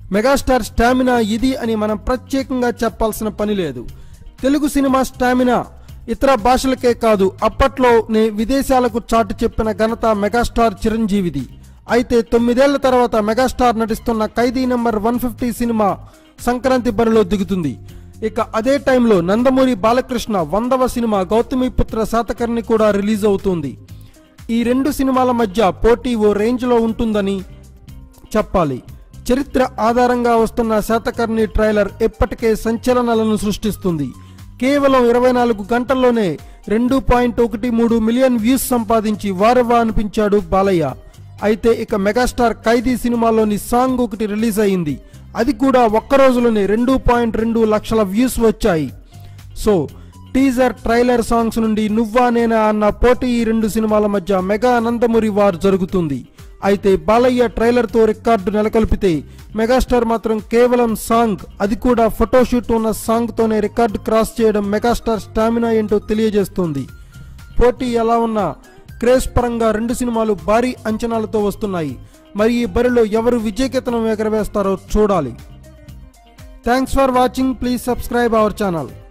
megastar stamina ఇది అని మనం ప్రత్యేకంగా చెప్పాల్సిన పని లేదు తెలుగు సినిమా స్టామినా ఇతర భాషలకే కాదు అప్పట్లోనే విదేశాలకు చాటు చెప్పిన ఘనత మెగాస్టార్ చిరంజీవిది అయితే తొమ్మిదేళ్ల తర్వాత మెగాస్టార్ నటిస్తున్న ఖైదీ నెంబర్ వన్ ఫిఫ్టీ సినిమా సంక్రాంతి బరిలో దిగుతుంది ఇక అదే టైంలో నందమూరి బాలకృష్ణ వందవ సినిమా గౌతమిపుత్ర శాతకర్ణి కూడా రిలీజ్ అవుతుంది ఈ రెండు సినిమాల మధ్య పోటీ ఓ రేంజ్లో ఉంటుందని చెప్పాలి చరిత్ర ఆధారంగా వస్తున్న శాతకర్ణి ట్రైలర్ ఇప్పటికే సంచలనాలను సృష్టిస్తుంది కేవలం ఇరవై నాలుగు గంటల్లోనే రెండు పాయింట్ ఒకటి మూడు మిలియన్ వ్యూస్ సంపాదించి వారవా అనిపించాడు బాలయ్య అయితే ఇక మెగాస్టార్ ఖైదీ సినిమాలోని సాంగ్ ఒకటి రిలీజ్ అయింది అది కూడా ఒక్క రోజులోనే రెండు పాయింట్ రెండు లక్షల వ్యూస్ వచ్చాయి సో టీజర్ ట్రైలర్ సాంగ్స్ నుండి నువ్వా నేనా అన్న పోటీ ఈ రెండు సినిమాల మధ్య మెగా నందమూరి వార్ జరుగుతుంది అయితే బాలయ్య ట్రైలర్తో రికార్డు నెలకొల్పితే మెగాస్టార్ మాత్రం కేవలం సాంగ్ అది కూడా ఫోటోషూట్ ఉన్న సాంగ్తోనే రికార్డు క్రాస్ చేయడం మెగాస్టార్ స్టామినా ఏంటో తెలియజేస్తుంది పోటీ ఎలా ఉన్నా క్రేజ్ పరంగా రెండు సినిమాలు భారీ అంచనాలతో వస్తున్నాయి మరి ఈ బరిలో ఎవరు విజయకేతనం ఎగరవేస్తారో చూడాలి thanks for watching please subscribe our channel